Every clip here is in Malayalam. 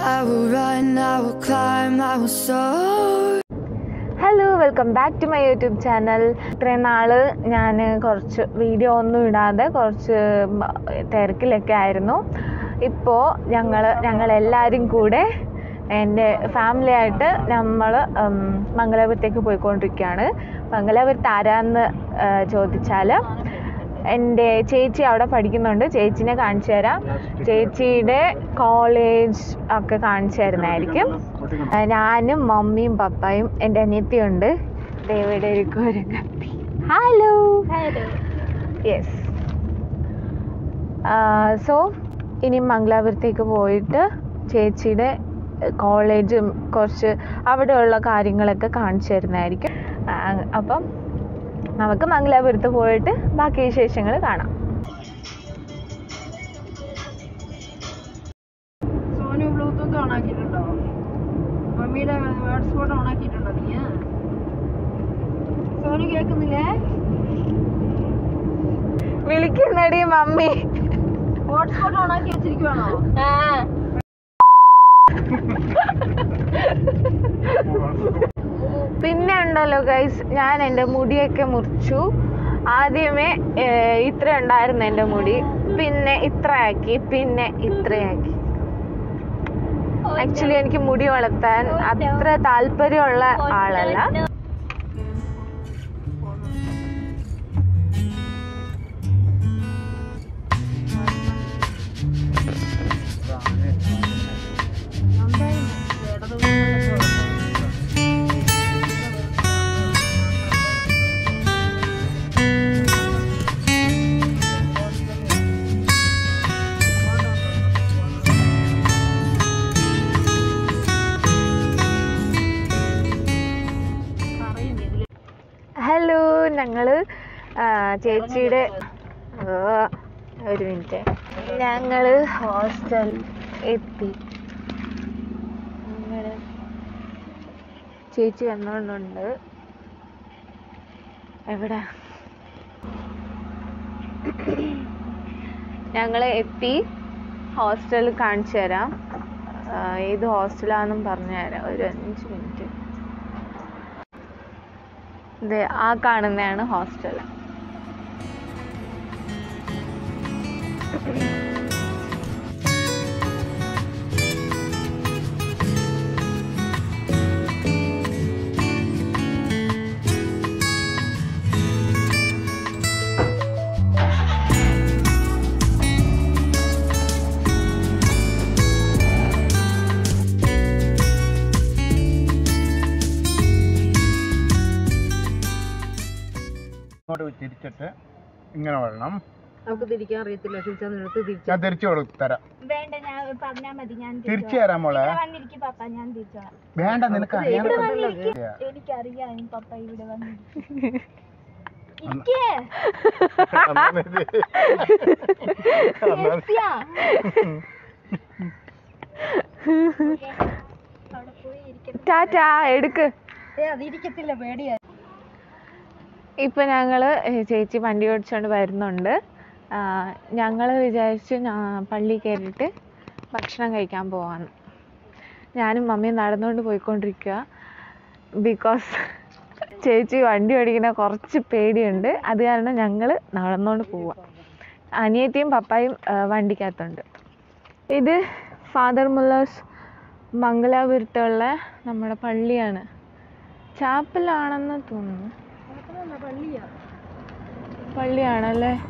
I will run, I will climb, I will soar. Hello welcome back to my YouTube channel ഇത്രയും നാൾ ഞാൻ കുറച്ച് വീഡിയോ ഒന്നും ഇടാതെ കുറച്ച് മ- തിരക്കിലൊക്കെ ആയിരുന്നു ഇപ്പോൾ ഞങ്ങൾ ഞങ്ങളെല്ലാവരും കൂടെ എൻ്റെ ഫാമിലി ആയിട്ട് നമ്മൾ മംഗലാപുരത്തേക്ക് പോയിക്കൊണ്ടിരിക്കുകയാണ് മംഗലാപുരത്ത് ആരാന്ന് ചോദിച്ചാൽ എൻ്റെ ചേച്ചി അവിടെ പഠിക്കുന്നുണ്ട് ചേച്ചിനെ കാണിച്ചു തരാം ചേച്ചിയുടെ കോളേജ് ഒക്കെ കാണിച്ചു തരുന്നതായിരിക്കും ആ, ഞാനും മമ്മിയും പപ്പായും എൻ്റെ അനിയത്തിയുണ്ട് ദേവിയുടെ ഒരു കുരങ്ങത്തി ഹലോ യെസ് സോ ഇനി മംഗലാപുരത്തേക്ക് പോയിട്ട് ചേച്ചിയുടെ കോളേജും കുറച്ച് അവിടെയുള്ള കാര്യങ്ങളൊക്കെ കാണിച്ചു തരുന്നതായിരിക്കും ആ, അപ്പം നമുക്ക് മംഗലാപുരത്ത് പോയിട്ട് ബാക്കി വിശേഷങ്ങൾ കാണാം സോനു ബ്ലൂടൂത്ത് ഓൺ ആക്കിയിട്ടുണ്ടോ മമ്മിയുടെ ഹോട്ട്സ്പോട്ട് ഓൺ ആക്കിയിട്ടുണ്ടോ നീ സോനു കേൾക്കുന്നില്ലേ വിളിക്കുന്നടി മമ്മി ഹോട്ട്സ്പോട്ട് ഓൺ ആക്കി വെച്ചിരിക്കുവാണോ പിന്നെ ഉണ്ടല്ലോ ഗൈസ് ഞാൻ എൻ്റെ മുടിയൊക്കെ മുറിച്ചു ആദ്യമേ ഏർ, ഇത്ര ഉണ്ടായിരുന്നു എൻ്റെ മുടി പിന്നെ ഇത്രയാക്കി പിന്നെ ഇത്രയാക്കി ആക്ച്വലി എനിക്ക് മുടി വളർത്താൻ അത്ര താല്പര്യമുള്ള ആളല്ല ഹലോ ഞങ്ങള് ആ, ചേച്ചിയുടെ ആ, ഒരു മിനിറ്റ് ഞങ്ങള് ഹോസ്റ്റൽ എത്തി ഞങ്ങള് ചേച്ചി വന്നോണ്ടുണ്ട് എവിടെ ഞങ്ങൾ എത്തി ഹോസ്റ്റൽ കാണിച്ചു തരാം ആ, ഏത് ഹോസ്റ്റലാണെന്നും പറഞ്ഞു തരാം ഒരു അഞ്ച് മിനിറ്റ് ഇത് ആ കാണുന്നതാണ് ഹോസ്റ്റൽ ഇങ്ങോട്ട് തിരിച്ചിട്ട് ഇങ്ങനെ വരണം നമുക്ക് തിരിക്കാൻ അറിയത്തില്ല ഷിൽച്ചാൻ എടുത്ത് തിരിച്ചു ഞാൻ തിരിച്ചു കൊടു തരാം വേണ്ട ഞാൻ പറഞ്ഞാ മതി ഞാൻ തിരിച്ചു തരാം മോളെ വന്നിരിക്കും പപ്പ ഞാൻ തിരിച്ചോളാം വേണ്ട നിനക്ക് അറിയാൻ എനിക്കറിയാം പപ്പ ഇവിടെ വന്നിരിക്കും ഇരിക്കേ യെസ്യാ. അവിടെ പോയി ഇരിക്കണം ടാറ്റാ എടുക്ക് ഏ അതിരിക്കത്തില്ല പേടിയാ ഇപ്പം ഞങ്ങൾ ചേച്ചി വണ്ടി ഓടിച്ചുകൊണ്ട് വരുന്നുണ്ട് ഞങ്ങൾ വിചാരിച്ചു ഞാ- പള്ളി കയറിയിട്ട് ഭക്ഷണം കഴിക്കാൻ പോവാന്ന് ഞാനും മമ്മിയും നടന്നുകൊണ്ട് പോയിക്കൊണ്ടിരിക്കുക ബിക്കോസ് ചേച്ചി വണ്ടി ഓടിക്കുന്ന കുറച്ച് പേടിയുണ്ട് അത് കാരണം ഞങ്ങൾ നടന്നുകൊണ്ട് പോവാം അനിയത്തിയും പപ്പായും ആ, വണ്ടിക്കകത്തുണ്ട് ഇത് ഫാദർ മുല്ലേഴ്സ് മംഗലാപുരത്തുള്ള നമ്മുടെ പള്ളിയാണ് ചാപ്പലാണെന്ന് തോന്നുന്നു പള്ളിയാ പള്ളിയാണല്ലേ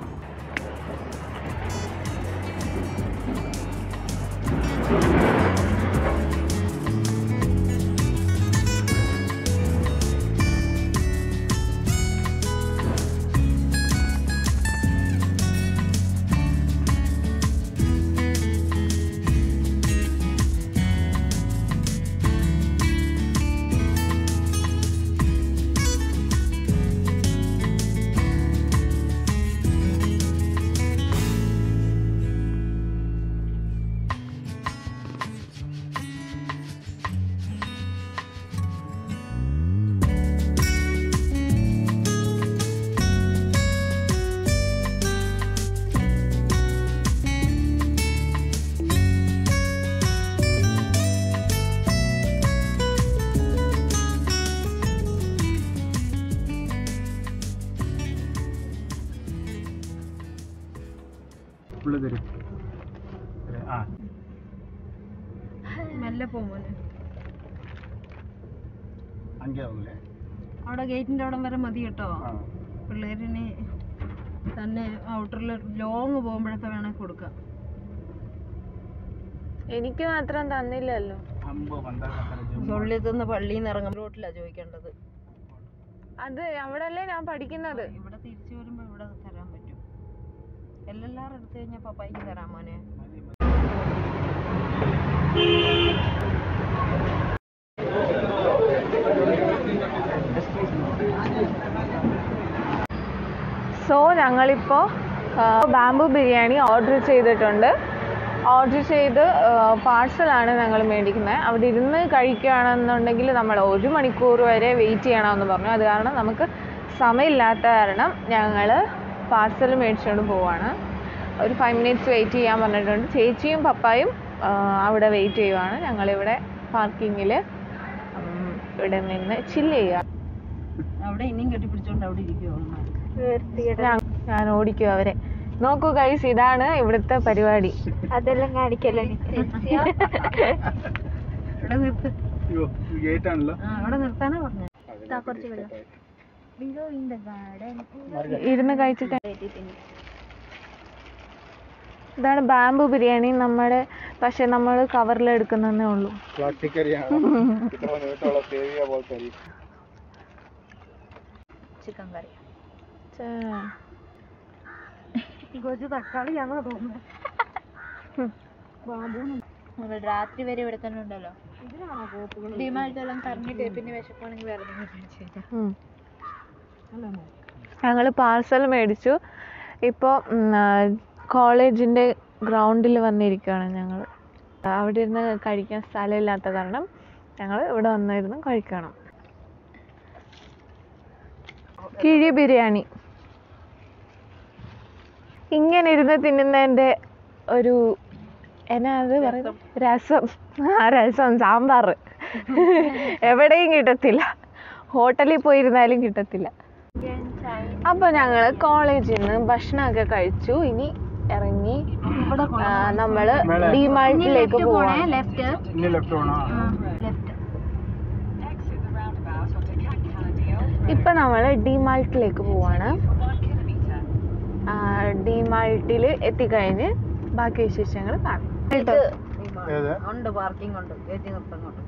ഉള്ളു തരും ആ മെല്ലെ പോമോനെ അഞ്ചാവൂലേ അവിടെ ഗേറ്റിന്റെ അവിടം വരെ മതി കേട്ടോ ആ പിള്ളേരിന് തന്നെ ഔട്ടറിൽ ലോങ് പോകുമ്പോഴൊക്കെ വേണേ കൊടുക്കാം എനിക്ക് മാത്രം തന്നില്ലല്ലോ അമ്പോ പന്ത്രണ്ട് തൊള്ളിൽ നിന്ന് പള്ളിയിൽ നിന്ന് ഇറങ്ങും റോട്ടിലാ ചോദിക്കേണ്ടത് അത് അവിടെയല്ലേ ഞാൻ പഠിക്കുന്നത് ഇവിടെ തിരിച്ചു വരുമ്പോ ഇവിടെ തരാൻ പറ്റും എല്ലാം എടുത്തു കഴിഞ്ഞാൽ പപ്പായിക്ക് തരാം മോനെ സോ ഞങ്ങളിപ്പോൾ ബാംബു ബിരിയാണി ഓർഡർ ചെയ്തിട്ടുണ്ട് ഓർഡർ ചെയ്ത് പാഴ്സലാണ് ഞങ്ങൾ മേടിക്കുന്നത് അവിടെ ഇരുന്ന് കഴിക്കുകയാണെന്നുണ്ടെങ്കിൽ നമ്മൾ ഒരു മണിക്കൂർ വരെ വെയിറ്റ് ചെയ്യണമെന്ന് പറഞ്ഞു അത് കാരണം നമുക്ക് സമയമില്ലാത്ത കാരണം ഞങ്ങൾ പാഴ്സൽ മേടിച്ചുകൊണ്ട് പോവാണ് ഒരു ഫൈവ് മിനിറ്റ്സ് വെയിറ്റ് ചെയ്യാൻ പറഞ്ഞിട്ടുണ്ട് ചേച്ചിയും പപ്പായും ആ, അവിടെ വെയിറ്റ് ചെയ്യുവാണ് ഞങ്ങളിവിടെ പാർക്കിങ്ങിൽ ഇവിടെ നിന്ന് ചില്ല് ചെയ്യുക അവിടെ ഇനിയും കെട്ടിപ്പിടിച്ചോണ്ട് അവിടെ ഇരിക്കുവോ ഞാൻ- ഞാൻ ഓടിക്കും അവരെ നോക്കൂ ഗൈസ് ഇതാണ് ഇവിടുത്തെ പരിപാടി അതെല്ലാം കാണിക്കല്ലോ ഇവിടെ നിർത്ത് അയ്യോ ഗേറ്റ് ആണല്ലോ ആ അവിടെ നിർത്താനാ പറഞ്ഞത് കുറച്ച് വെള്ളം ബിലോ ഇൻ ദ ഗാർഡൻ ഇരുന്ന് കഴിച്ചിട്ട് ഇതാണ് ബാംബു ബിരിയാണി നമ്മുടെ പക്ഷെ നമ്മൾ കവറിൽ എടുക്കുന്നതേ ഉള്ളൂ പ്ലാസ്റ്റിക് അരിയാണ് ഇത്ര നീട്ടമുള്ള സേവിയ പോലത്തെ അരി ചിക്കൻ കറി കൊച്ചു തക്കാളിയാണോ തോന്നുന്നത് നമ്മൾ രാത്രി വരെ ഇവിടെ തന്നെ ഉണ്ടല്ലോ ഡിമാർട്ടെല്ലാം പറഞ്ഞിട്ട് പിന്നെ വിശപ്പാണെങ്കിൽ വേറെ ഞങ്ങൾ പാർസൽ മേടിച്ചു ഇപ്പോൾ കോളേജിൻ്റെ ഗ്രൗണ്ടിൽ വന്നിരിക്കുകയാണ് ഞങ്ങൾ അവിടെ ഇരുന്ന് കഴിക്കാൻ സ്ഥലമില്ലാത്ത കാരണം ഞങ്ങൾ ഇവിടെ വന്നിരുന്ന് കഴിക്കണം കിഴി ബിരിയാണി ഇങ്ങനെ ഇരുന്ന് തിന്നുന്നതിൻ്റെ ഒരു എന്നാ അത് പറയുന്നത് രസം ആ രസം സാമ്പാർ എവിടെയും കിട്ടത്തില്ല ഹോട്ടലിൽ പോയിരുന്നാലും കിട്ടത്തില്ല അപ്പോൾ ഞങ്ങൾ കോളേജിൽ നിന്ന് ഭക്ഷണമൊക്കെ കഴിച്ചു ഇനി ഇറങ്ങി നമ്മൾ ഡിമാർട്ടിലേക്ക് പോവാണ് ലെഫ്റ്റ് ഇനി ലെഫ്റ്റ് വേണോ ലെഫ്റ്റ് ഇപ്പൊ നമ്മൾ ഡിമാൾട്ടിലേക്ക് പോവാണ് ഡിമാൾട്ടിൽ എത്തിക്കഴിഞ്ഞ് ബാക്കി വിശേഷങ്ങൾ കാണാം ഏത് ഉണ്ട് പാർക്കിംഗ് ഉണ്ട് കയറ്റി നിർത്തം കൊണ്ട്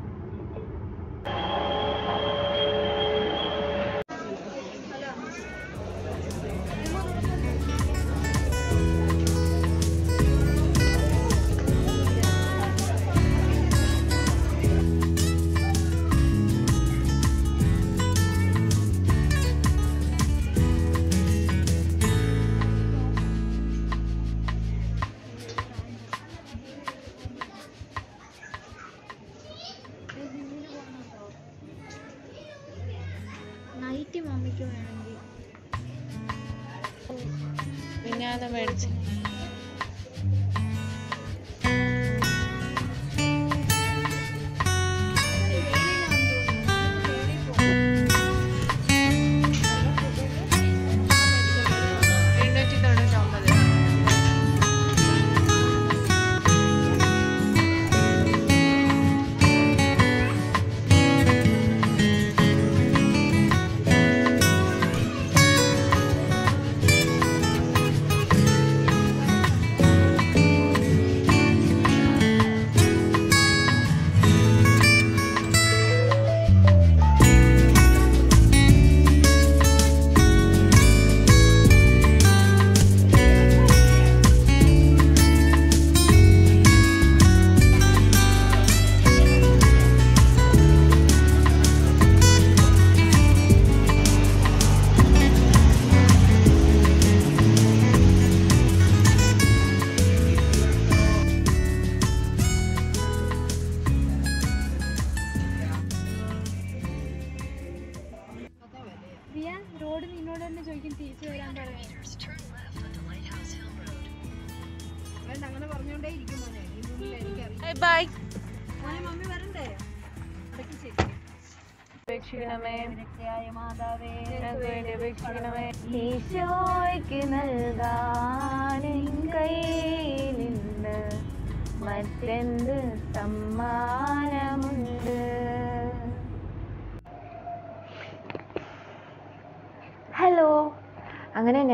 നൈറ്റ് മമ്മിക്ക് വേണമെങ്കിൽ മിഞ്ഞാന്ന് മേടിച്ചു എണ്ണൂറ്റി തൊണ്ണൂറ്റൊമ്പത് റിയ റോഡ് നിന്നോട് തന്നെ ചോദിക്കും തിരിച്ചു വരാൻ പറയാം വേണ്ട അങ്ങനെ പറഞ്ഞോണ്ടേ ഇരിക്കും മോനെ ഇതിനുള്ളിൽ എനിക്കറിയാം ബൈ മോനെ മമ്മി വരണ്ടേ ഇടയ്ക്ക് ശരി അപേക്ഷിക്കണമേ വിരക്തയായ മാതാവേ ഞങ്ങൾക്ക് വേണ്ടി അപേക്ഷിക്കണമേ ഈശോയ്ക്ക് നൽകാൻ കൈ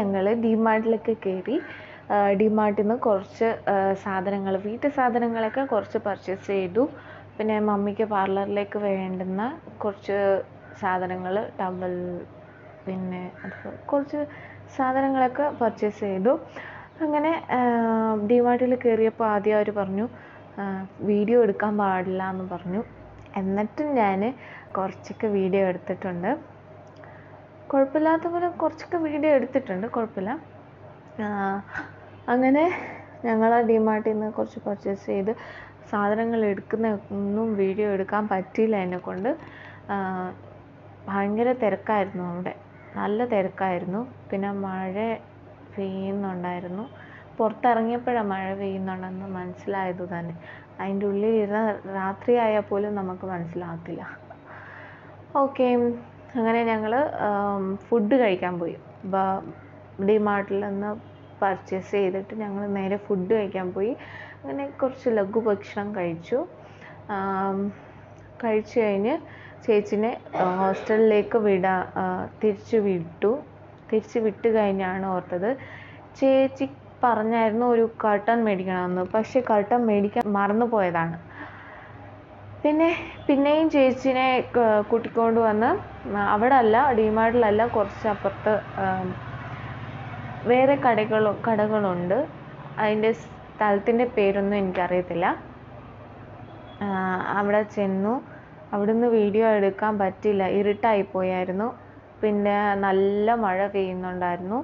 ഞങ്ങൾ ഡിമാർട്ടിലേക്ക് കയറി ഡിമാർട്ടിൽ നിന്ന് കുറച്ച് സാധനങ്ങൾ വീട്ടു സാധനങ്ങളൊക്കെ കുറച്ച് പർച്ചേസ് ചെയ്തു പിന്നെ മമ്മിക്ക് പാർലറിലേക്ക് വേണ്ടുന്ന കുറച്ച് സാധനങ്ങൾ ടവൽ പിന്നെ അത് കുറച്ച് സാധനങ്ങളൊക്കെ പർച്ചേസ് ചെയ്തു അങ്ങനെ ഡിമാർട്ടിൽ കയറിയപ്പോൾ ആദ്യം അവർ പറഞ്ഞു വീഡിയോ എടുക്കാൻ പാടില്ല എന്ന് പറഞ്ഞു എന്നിട്ടും ഞാൻ കുറച്ചൊക്കെ വീഡിയോ എടുത്തിട്ടുണ്ട് കുഴപ്പമില്ലാത്ത പോലെ കുറച്ചൊക്കെ വീഡിയോ എടുത്തിട്ടുണ്ട് കുഴപ്പമില്ല അങ്ങനെ ഞങ്ങൾ ആ ഡിമാർട്ടിൽ നിന്ന് കുറച്ച് പർച്ചേസ് ചെയ്ത് സാധനങ്ങൾ എടുക്കുന്ന ഒന്നും വീഡിയോ എടുക്കാൻ പറ്റിയില്ല എന്നെ കൊണ്ട് ഭയങ്കര തിരക്കായിരുന്നു അവിടെ നല്ല തിരക്കായിരുന്നു പിന്നെ മഴ പെയ്യുന്നുണ്ടായിരുന്നു പുറത്തിറങ്ങിയപ്പോഴാണ് മഴ പെയ്യുന്നുണ്ടെന്ന് മനസ്സിലായത് തന്നെ അതിൻ്റെ ഉള്ളിൽ ഇരുന്ന രാത്രി ആയാൽ പോലും നമുക്ക് മനസ്സിലാകത്തില്ല ഓക്കെ അങ്ങനെ ഞങ്ങൾ ഫുഡ് കഴിക്കാൻ പോയി ഡിമാർട്ടിൽ നിന്ന് പർച്ചേസ് ചെയ്തിട്ട് ഞങ്ങൾ നേരെ ഫുഡ് കഴിക്കാൻ പോയി അങ്ങനെ കുറച്ച് ലഘു ഭക്ഷണം കഴിച്ചു കഴിച്ചു കഴിഞ്ഞ് ചേച്ചിനെ ഹോസ്റ്റലിലേക്ക് വിടാ തിരിച്ചു വിട്ടു തിരിച്ച് വിട്ട് കഴിഞ്ഞാണ് ഓർത്തത് ചേച്ചി പറഞ്ഞായിരുന്നു ഒരു കർട്ടൻ മേടിക്കണമെന്ന് പക്ഷേ കർട്ടൻ മേടിക്കാൻ മറന്നു പോയതാണ് പിന്നെ പിന്നെയും ചേച്ചിനെ കൂട്ടിക്കൊണ്ട് വന്ന് അവിടെ അല്ല ഡിമാർട്ടിലല്ല കുറച്ച് അപ്പുറത്ത് വേറെ കടകളും കടകളുണ്ട് അതിൻ്റെ സ്ഥലത്തിൻ്റെ പേരൊന്നും എനിക്കറിയത്തില്ല അവിടെ ചെന്നു അവിടുന്ന് വീഡിയോ എടുക്കാൻ പറ്റില്ല ഇരുട്ടായി പോയായിരുന്നു പിന്നെ നല്ല മഴ പെയ്യുന്നുണ്ടായിരുന്നു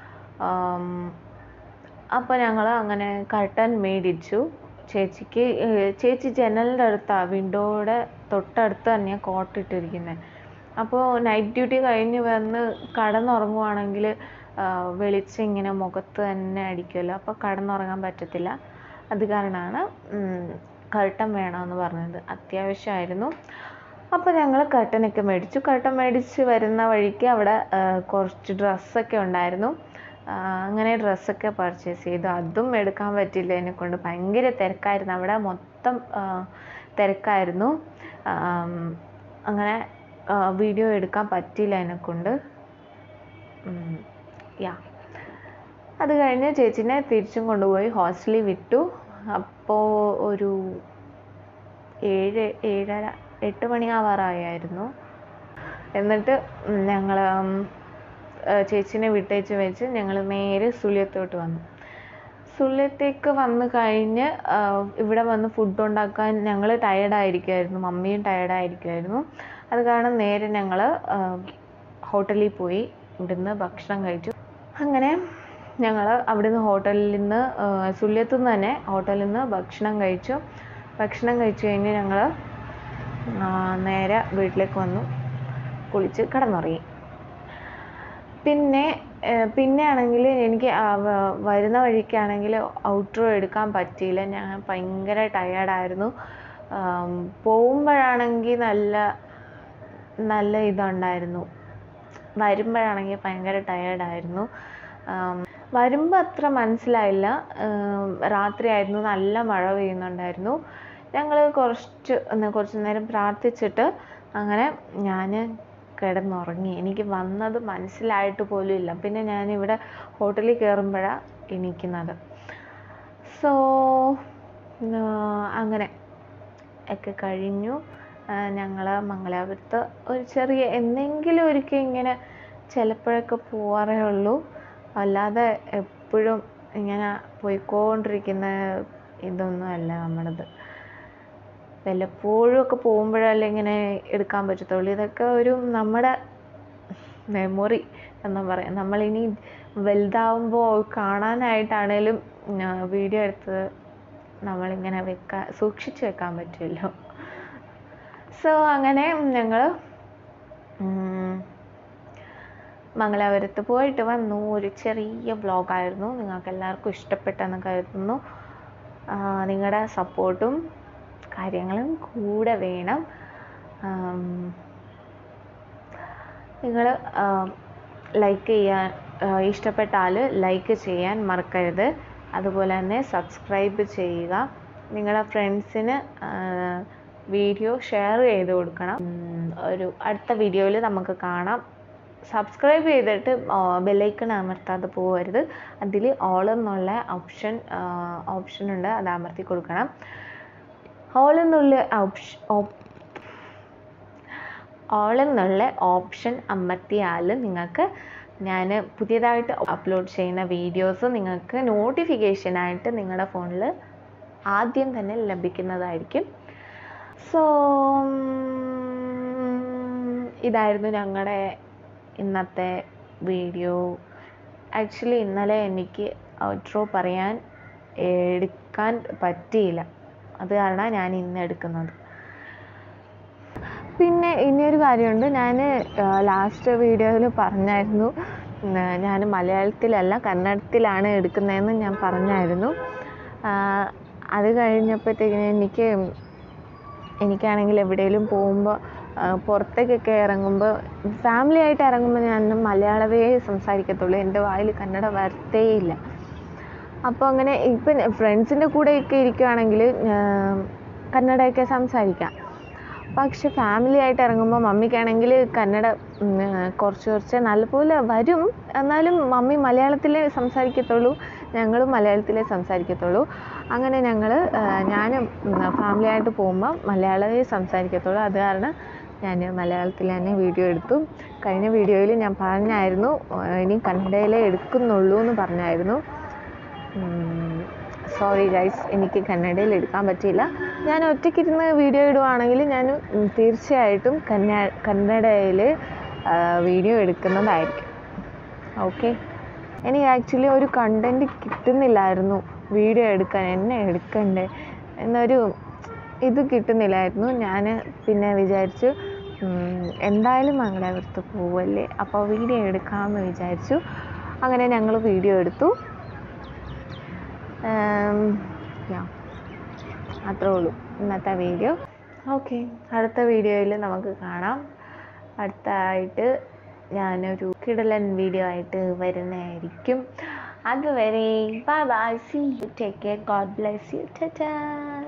അപ്പോൾ ഞങ്ങൾ അങ്ങനെ കർട്ടൻ മേടിച്ചു ചേച്ചിക്ക് ചേച്ചി ജനലിൻ്റെ അടുത്താണ് വിൻഡോയുടെ തൊട്ടടുത്ത് തന്നെയാണ് കോട്ടിട്ടിരിക്കുന്നത് അപ്പോൾ നൈറ്റ് ഡ്യൂട്ടി കഴിഞ്ഞ് വന്ന് കടന്നുറങ്ങുവാണെങ്കിൽ വെളിച്ചം ഇങ്ങനെ മുഖത്ത് തന്നെ അടിക്കുമല്ലോ അപ്പോൾ കടന്നുറങ്ങാൻ പറ്റത്തില്ല അത് കാരണമാണ് കർട്ടൻ വേണമെന്ന് പറഞ്ഞത് അത്യാവശ്യമായിരുന്നു അപ്പോൾ ഞങ്ങൾ കർട്ടനൊക്കെ മേടിച്ചു കർട്ടൻ മേടിച്ച് വരുന്ന വഴിക്ക് അവിടെ കുറച്ച് ഡ്രസ്സൊക്കെ ഉണ്ടായിരുന്നു അങ്ങനെ ഡ്രസ്സൊക്കെ പർച്ചേസ് ചെയ്തു അതും എടുക്കാൻ പറ്റില്ല എന്നെക്കൊണ്ട് ഭയങ്കര തിരക്കായിരുന്നു അവിടെ മൊത്തം തിരക്കായിരുന്നു അങ്ങനെ വീഡിയോ എടുക്കാൻ പറ്റിയില്ല എന്നെക്കൊണ്ട് യാ അത് കഴിഞ്ഞ് ചേച്ചിനെ തിരിച്ചും കൊണ്ടുപോയി ഹോസ്റ്റലിൽ വിട്ടു അപ്പോൾ ഒരു ഏഴ് ഏഴര എട്ട് മണിയാവാറായായിരുന്നു എന്നിട്ട് ഞങ്ങൾ ചേച്ചിനെ വിട്ടേച്ച് വെച്ച് ഞങ്ങൾ നേരെ സുള്ളിയത്തോട്ട് വന്നു സുള്ളിയത്തേക്ക് വന്ന് കഴിഞ്ഞ് ഇവിടെ വന്ന് ഫുഡ് ഉണ്ടാക്കാൻ ഞങ്ങൾ ടയേർഡായിരിക്കുമായിരുന്നു മമ്മിയും ടയേർഡായിരിക്കുമായിരുന്നു അത് കാരണം നേരെ ഞങ്ങൾ ഹോട്ടലിൽ പോയി ഇവിടുന്ന് ഭക്ഷണം കഴിച്ചു അങ്ങനെ ഞങ്ങൾ അവിടുന്ന് ഹോട്ടലിൽ നിന്ന് സുള്ളിയത്തു നിന്ന് തന്നെ ഹോട്ടലിൽ നിന്ന് ഭക്ഷണം കഴിച്ചു ഭക്ഷണം കഴിച്ചു കഴിഞ്ഞ് ഞങ്ങൾ നേരെ വീട്ടിലേക്ക് വന്നു കുളിച്ച് കിടന്നുറങ്ങി പിന്നെ പിന്നെ ആണെങ്കിൽ എനിക്ക് വരുന്ന വഴിക്കാണെങ്കിൽ ഔട്ട്രോ എടുക്കാൻ പറ്റിയില്ല ഞാൻ ഭയങ്കര ടയേർഡായിരുന്നു പോകുമ്പോഴാണെങ്കിൽ നല്ല നല്ല ഇതുണ്ടായിരുന്നു വരുമ്പോഴാണെങ്കിൽ ഭയങ്കര ടയേർഡായിരുന്നു വരുമ്പോൾ അത്ര മനസ്സിലായില്ല രാത്രിയായിരുന്നു നല്ല മഴ പെയ്യുന്നുണ്ടായിരുന്നു ഞങ്ങൾ കുറച്ച് കുറച്ച് നേരം പ്രാർത്ഥിച്ചിട്ട് അങ്ങനെ ഞാൻ കിടന്നുറങ്ങി എനിക്ക് വന്നത് മനസ്സിലായിട്ട് പോലും ഇല്ല പിന്നെ ഞാനിവിടെ ഹോട്ടലിൽ കയറുമ്പോഴാണ് എണീക്കുന്നത് സോ അങ്ങനെ ഒക്കെ കഴിഞ്ഞു ഞങ്ങൾ മംഗലാപുരത്ത് ഒരു ചെറിയ എന്തെങ്കിലും ഒരിക്കൽ ഇങ്ങനെ ചിലപ്പോഴൊക്കെ പോവാറേ ഉള്ളൂ അല്ലാതെ എപ്പോഴും ഇങ്ങനെ പോയിക്കൊണ്ടിരിക്കുന്ന ഇതൊന്നും അല്ല നമ്മുടേത് വല്ലപ്പോഴും ഒക്കെ പോകുമ്പോഴല്ലേ ഇങ്ങനെ എടുക്കാൻ പറ്റത്തുള്ളൂ ഇതൊക്കെ ഒരു നമ്മുടെ മെമ്മറി എന്ന് പറയാം നമ്മളിനി വലുതാവുമ്പോൾ കാണാനായിട്ടാണേലും വീഡിയോ എടുത്ത് നമ്മളിങ്ങനെ വെക്കാൻ സൂക്ഷിച്ച് വെക്കാൻ പറ്റുമല്ലോ സോ അങ്ങനെ ഞങ്ങൾ മംഗലാപുരത്ത് പോയിട്ട് വന്നു ഒരു ചെറിയ വ്ളോഗായിരുന്നു നിങ്ങൾക്ക് എല്ലാവർക്കും ഇഷ്ടപ്പെട്ടെന്ന് കരുതുന്നു നിങ്ങളുടെ സപ്പോർട്ടും കാര്യങ്ങളും കൂടെ വേണം നിങ്ങൾ ലൈക്ക് ചെയ്യാൻ ഇഷ്ടപ്പെട്ടാൽ ലൈക്ക് ചെയ്യാൻ മറക്കരുത് അതുപോലെ തന്നെ സബ്സ്ക്രൈബ് ചെയ്യുക നിങ്ങളുടെ ഫ്രണ്ട്സിന് വീഡിയോ ഷെയർ ചെയ്ത് കൊടുക്കണം ഒരു അടുത്ത വീഡിയോയിൽ നമുക്ക് കാണാം സബ്സ്ക്രൈബ് ചെയ്തിട്ട് ബെല്ലൈക്കൺ അമർത്താതെ പോകരുത് അതിൽ ഓൾ എന്നുള്ള ഓപ്ഷൻ ഓപ്ഷൻ ഉണ്ട് അത് അമർത്തി കൊടുക്കണം ഓൾ എന്നുള്ള ഓപ്ഷൻ ഓൾ എന്നുള്ള ഓപ്ഷൻ അമർത്തിയാൽ നിങ്ങൾക്ക് ഞാൻ പുതിയതായിട്ട് അപ്ലോഡ് ചെയ്യുന്ന വീഡിയോസ് നിങ്ങൾക്ക് നോട്ടിഫിക്കേഷനായിട്ട് നിങ്ങളുടെ ഫോണിൽ ആദ്യം തന്നെ ലഭിക്കുന്നതായിരിക്കും സോ ഇതായിരുന്നു ഞങ്ങളുടെ ഇന്നത്തെ വീഡിയോ ആക്ച്വലി ഇന്നലെ എനിക്ക് ഔട്ട്രോ പറയാൻ എടുക്കാൻ പറ്റിയില്ല അത് കാരണം ഞാൻ ഇന്ന് എടുക്കുന്നത് പിന്നെ ഇനിയൊരു കാര്യമുണ്ട് ഞാൻ ലാസ്റ്റ് വീഡിയോയിൽ പറഞ്ഞായിരുന്നു ഞാൻ മലയാളത്തിലല്ല കന്നഡത്തിലാണ് എടുക്കുന്നതെന്ന് ഞാൻ പറഞ്ഞായിരുന്നു ആ, അത് കഴിഞ്ഞപ്പോഴത്തേക്കിന് എനിക്ക് എനിക്കാണെങ്കിൽ എവിടെയെങ്കിലും പോകുമ്പോൾ പുറത്തേക്കൊക്കെ ഇറങ്ങുമ്പോൾ ഫാമിലി ആയിട്ട് ഇറങ്ങുമ്പോൾ ഞാൻ മലയാളമേ സംസാരിക്കത്തുള്ളൂ എൻ്റെ വായിൽ കന്നഡ വരത്തേയില്ല അപ്പോൾ അങ്ങനെ ഇപ്പം ഫ്രണ്ട്സിൻ്റെ കൂടെയൊക്കെ ഇരിക്കുകയാണെങ്കിൽ കന്നഡയൊക്കെ സംസാരിക്കാം പക്ഷെ ഫാമിലി ആയിട്ട് ഇറങ്ങുമ്പോൾ മമ്മിക്കാണെങ്കിൽ കന്നഡ ഉം, കുറച്ച് കുറച്ച് നല്ലപോലെ വരും എന്നാലും മമ്മി മലയാളത്തിലേ സംസാരിക്കത്തുള്ളൂ ഞങ്ങളും മലയാളത്തിലേ സംസാരിക്കത്തുള്ളൂ അങ്ങനെ ഞങ്ങൾ ഞാൻ ഫാമിലി ആയിട്ട് പോകുമ്പോൾ മലയാളമേ സംസാരിക്കത്തുള്ളൂ അത് കാരണം ഞാൻ മലയാളത്തിൽ തന്നെ വീഡിയോ എടുത്തു കഴിഞ്ഞ വീഡിയോയിൽ ഞാൻ പറഞ്ഞായിരുന്നു ആ, ഇനി കന്നഡയിലേ എടുക്കുന്നുള്ളൂ എന്ന് പറഞ്ഞായിരുന്നു സോറി ഗൈസ് എനിക്ക് കന്നഡയിൽ എടുക്കാൻ പറ്റിയില്ല ഞാൻ ഒറ്റയ്ക്കിരുന്ന് വീഡിയോ ഇടുവാണെങ്കിൽ ഞാൻ ഉം, തീർച്ചയായിട്ടും കന്ന കന്നഡയിൽ വീഡിയോ എടുക്കുന്നതായിരിക്കും ഓക്കെ എനിക്ക് ആക്ച്വലി ഒരു കണ്ടൻറ്റ് കിട്ടുന്നില്ലായിരുന്നു വീഡിയോ എടുക്കാൻ എന്നെ എടുക്കണ്ടേ എന്നൊരു ഇത് കിട്ടുന്നില്ലായിരുന്നു ഞാൻ പിന്നെ വിചാരിച്ചു ഉം, എന്തായാലും മംഗലാപുരത്ത് പോവല്ലേ അപ്പോൾ വീഡിയോ എടുക്കാമെന്ന് വിചാരിച്ചു അങ്ങനെ ഞങ്ങൾ വീഡിയോ എടുത്തു യാ അത്രേ ഉള്ളൂ ഇന്നത്തെ വീഡിയോ ഓക്കെ അടുത്ത വീഡിയോയിൽ നമുക്ക് കാണാം അടുത്തായിട്ട് ഞാനൊരു കിടലൻ വീഡിയോ ആയിട്ട് വരുന്നതായിരിക്കും അതുവരെ bye bye see you take care God bless you Tata